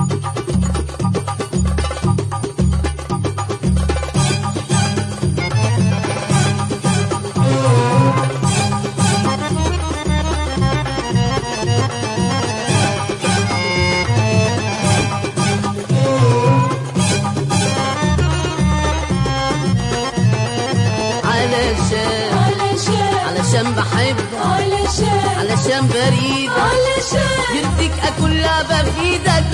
علشان علشان علشان بحبك علشان علشان بريدك علشان يرضيك اكل لعبة في ايدك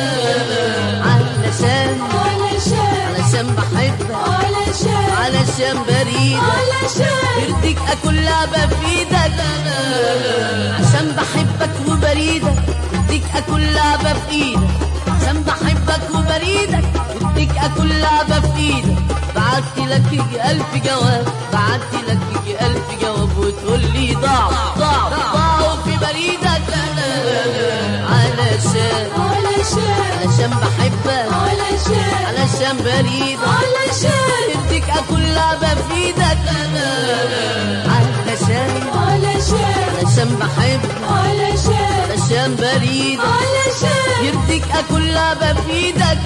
علشان علشان علشان بحبك علشان علشان بريدك علشان يرضيك اكل لعبة في ايدك عشان بحبك وبريدك يرضيك اكل لعبة في ايدك عشان بحبك وبريدك يرضيك اكل لعبة في ايدك بعت لك يجي الف جواب بعت لك يجي الف جواب وتقول لي ضاع ضاع ضاعوا في بريدك علشان علشان علشان بحبك علشان علشان بريدك علشان يرضيك اكل لعبة في ايدك علشان علشان علشان بحبك علشان علشان بريدك علشان يرضيك اكل لعبة في ايدك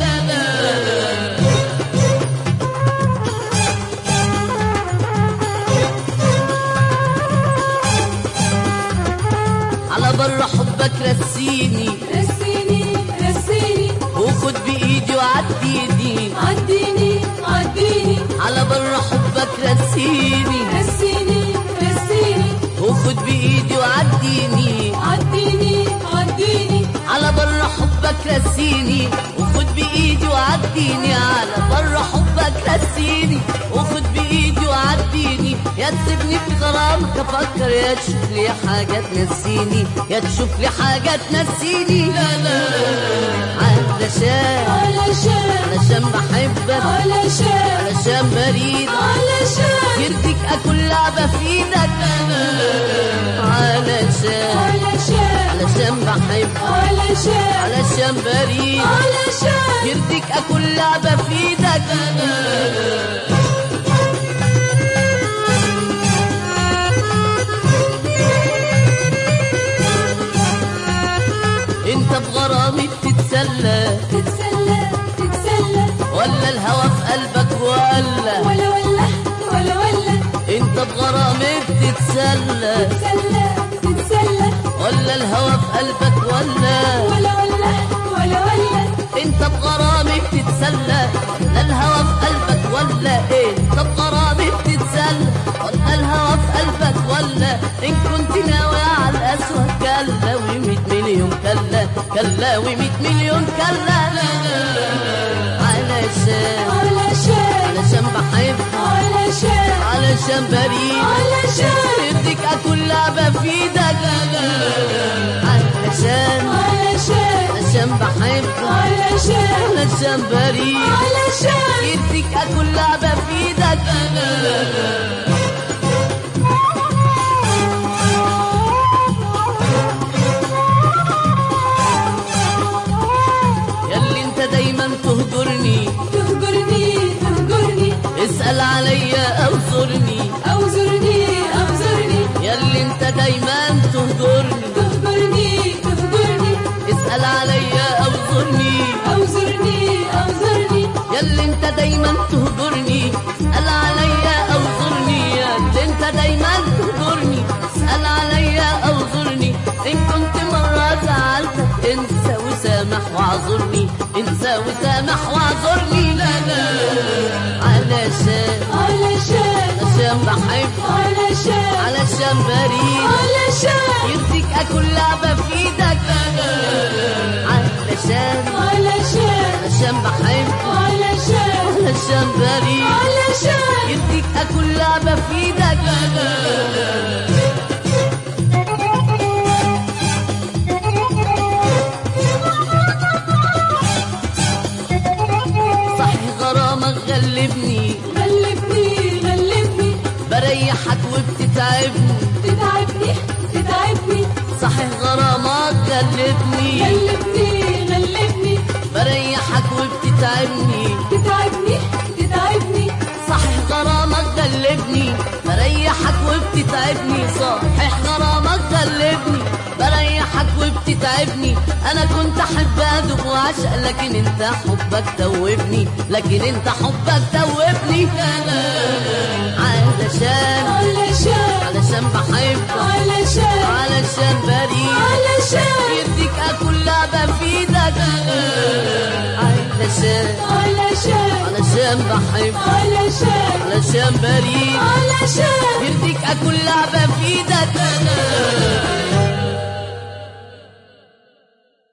على بر حبك رسيني رسيني رسيني وخد بايدي وعديني عديني عديني على بر حبك رسيني رسيني رسيني وخد بايدي وعديني عديني عديني على بر حبك رسيني وخد بايدي وعديني على بر حبك رسيني وخد بايدي وعديني يا تسيبني في غرامك افكر يا تشوف لي حاجه تنسيني يا تشوف لي حاجه تنسيني لا لا علشان علشان علشان بحبك علشان علشان بريد علشان يرضيك اكل لعبه في ايدك علشان علشان علشان بحبك علشان علشان بريد علشان يرضيك اكل لعبة في ايدك انت بغرامي بتتسلى تتسلى تتسلى ولا الهوى في قلبك ولا ولا ولا ولا ولا انت بغرامي بتتسلى تتسلى تتسلى ولا الهوى في قلبك ولا ولا ولا ولا ولا انت بغرامي بتتسلى ولا الهوى في قلبك ولا ايه انت بغرامي بتتسلى ولا الهوى في قلبك ولا ان كنت ناوي على الاسود كلا ومية مليون كلا كلا ومية مليون كلا علشان علشان علشان بحبك علشان علشان بريد علشان يرضيك اكل لعبة في ايدك علشان علشان علشان بحبك علشان علشان بريد علشان يديك اكل لعبة في ايدك ياللي انت دايما تهجرني تهجرني تهجرني اسأل عليا او زرني أو زرني أو زرني ياللي انت دايما تهجرني تهجرني تهجرني اسأل عليا او زرني أو زرني أو زرني ياللي انت دايما تهجرني اسأل عليا او زرني ياللي انت دايما تهجرني اسأل عليا او زرني ان كنت مرة زعلتك انسى وسامح واعذرني انسى وسامح واعذرني لا لا علشان علشان علشان بحبك علشان علشان بريد علشان يرضيك اكل لعبة في ايدك علشان علشان علشان بحبك علشان علشان بريد علشان يديك اكل لعبة في ايدك صحيح غرامك غلبني غلبني غلبني بريحك وبتتعبني تتعبني تتعبني صحيح غرامك غلبني غلبني غلبني بريحك وبتتعبني تتعبني تتعبني صحيح غرامك غلبني بريحك وبتتعبني صحيح غرامك غلبني بريحك وبتتعبني وبتتعبني انا كنت احب ادوب وعشق لكن انت حبك توبني لكن انت حبك توبني علشان علشان علشان بحبك علشان علشان بريء علشان يديك اكل لعبة في ايدك علشان علشان علشان بحبك علشان علشان بريء علشان يرضيك اكل لعبة في ايدك